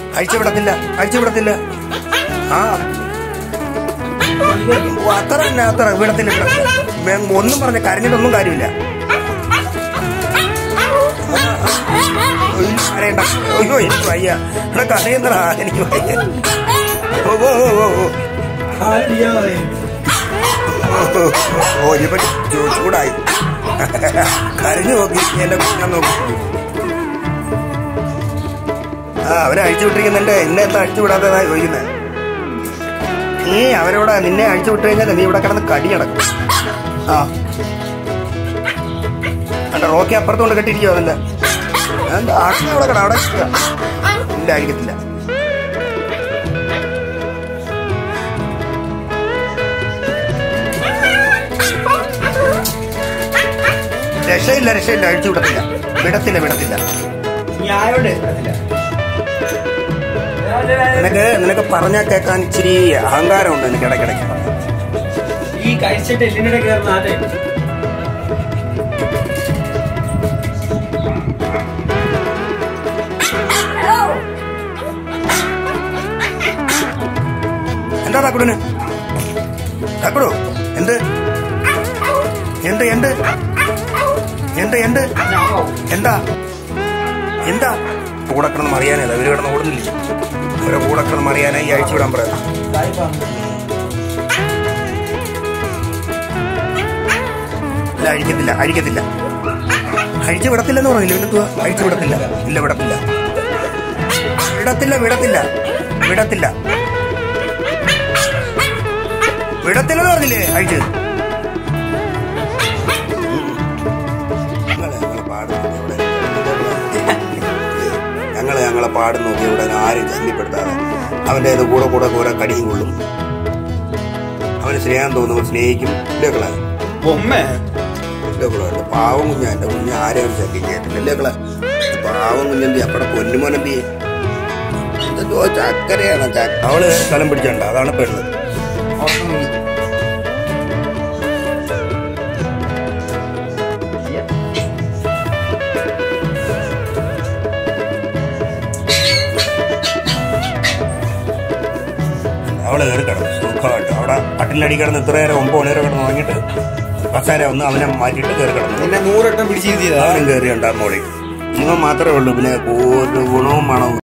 അഴിച്ചു വിടത്തില്ല അഴിച്ചു വിടത്തില്ല ആ ഓ, അത്ര തന്നെ അത്ര വിടത്തില്ല വിടത്തില്ല വേ- ഒന്നും പറഞ്ഞ കരഞ്ഞിട്ടൊന്നും കാര്യമില്ല ഒന്നും കരയണ്ട അയ്യോ എനിക്ക് വയ്യ ഇവിടെ കരയുന്നടാ എനിക്ക് വയ്യ ഓ ഓ ഓ ഓ ഓ ഓ ഇനിയിപ്പോ ചൂ- ചൂടായി കരഞ്ഞു നോക്കി എന്റെ കുഞ്ഞാൻ നോക്കി ആ അവരെ അഴിച്ചു വിട്ടിരിക്കുന്നുണ്ട് എന്നെ എന്താ അഴിച്ചു വിടാത്തതാ ചോദിക്കുന്നത് നീ അവരോട് നിന്നെ അഴിച്ചു വിട്ടു കഴിഞ്ഞാൽ നീ ഇവിടെ കിടന്ന് കടി നടക്കും ആ അല്ല റോക്കി അപ്പുറത്തോണ്ട് കെട്ടിയിരിക്കുവോ അവന്റെ എന്താ ആട്ടിനെ അവിടെ കിട അവിടെ ഇരിക്കുക. ഇല്ല അഴിക്കത്തില്ല രക്ഷയില്ല രക്ഷയില്ല അഴിച്ചു വിടത്തില്ല വിടത്തില്ല വിടത്തില്ല നിനക്ക് നിനക്ക് പറഞ്ഞാൽ കേൾക്കാൻ ഇച്ചിരി അഹങ്കാരമുണ്ട് എനിക്ക് ഇടയ്ക്കിടയ്ക്ക് ഈ കഴിച്ചിട്ട് എല്ലിനിടെ കയറുന്ന അതെ എന്താ തക്കുടിന് തക്കുടു എന്ത് എന്ത് എന്ത് എന്ത് എന്ത് എന്താ എന്താ കൂടെ കിടന്ന് മറിയാനല്ല അവര് കിടന്ന് ഓടുന്നില്ല അവരെ കൂടെ കിടന്ന് മറിയാനായി ഈ അഴിച്ചു വിടാൻ പറയാം ഇല്ല അഴിക്കത്തില്ല അഴിക്കത്തില്ല അഴിച്ചു വിടത്തില്ലെന്ന് പറഞ്ഞില്ല പിന്നെന്തുവാ അഴിച്ചു വിടത്തില്ല ഇല്ല വിടത്തില്ല വിടത്തില്ല വിടത്തില്ല വിടത്തില്ല വിടത്തില്ലെന്ന് പറഞ്ഞില്ലേ അഴിച്ച് ഞങ്ങള് ഞങ്ങളെ പാട് നോക്കി ഇവിടെ ഞങ്ങള് ഞങ്ങളെ പാട് നോക്കി ഇവിടെ ആരും ശല്യപ്പെടുത്താതെ അവന്റെ ഇത് കൂടെ കൂടെ കൂടെ കടിയും കൊള്ളും അവന് സ്നേഹം തോന്നുമ്പോൾ സ്നേഹിക്കും ഇല്ലേക്കളെ ബൊമ്മ ഇല്ലേക്കളെ എന്റെ പാവം കുഞ്ഞ എന്റെ കുഞ്ഞ് ആരെയും ശല്യം ചെയ്യത്തില്ല ഇല്ലേക്കളെ പാവം കുഞ്ഞെന്തി അപ്പടെ പൊന്നുമോനെന്തി എന്തോ ചക്കരയാണ് ചക്ക അവള് സ്ഥലം പിടിച്ചണ്ട അതാണ് പെണ്ണത് അവള് കയറി കിടന്നു സുഖമായിട്ട് അവിടെ കട്ടിലടി കിടന്ന് ഇത്ര നേരം ഒമ്പത് മണി വരെ കിടന്ന് ഉറങ്ങിയിട്ട് കസേര ഒന്ന് അവനെ മാറ്റിയിട്ട് കയറി കിടന്നു നിന്നെ നൂറെണ്ണം പിടിച്ചിരുത്തിയതാ അവനും കയറി ഉണ്ടാകും മോളി ഇവൻ മാത്രമേ ഉള്ളൂ പിന്നെ ഒരു ഗുണവും മണവും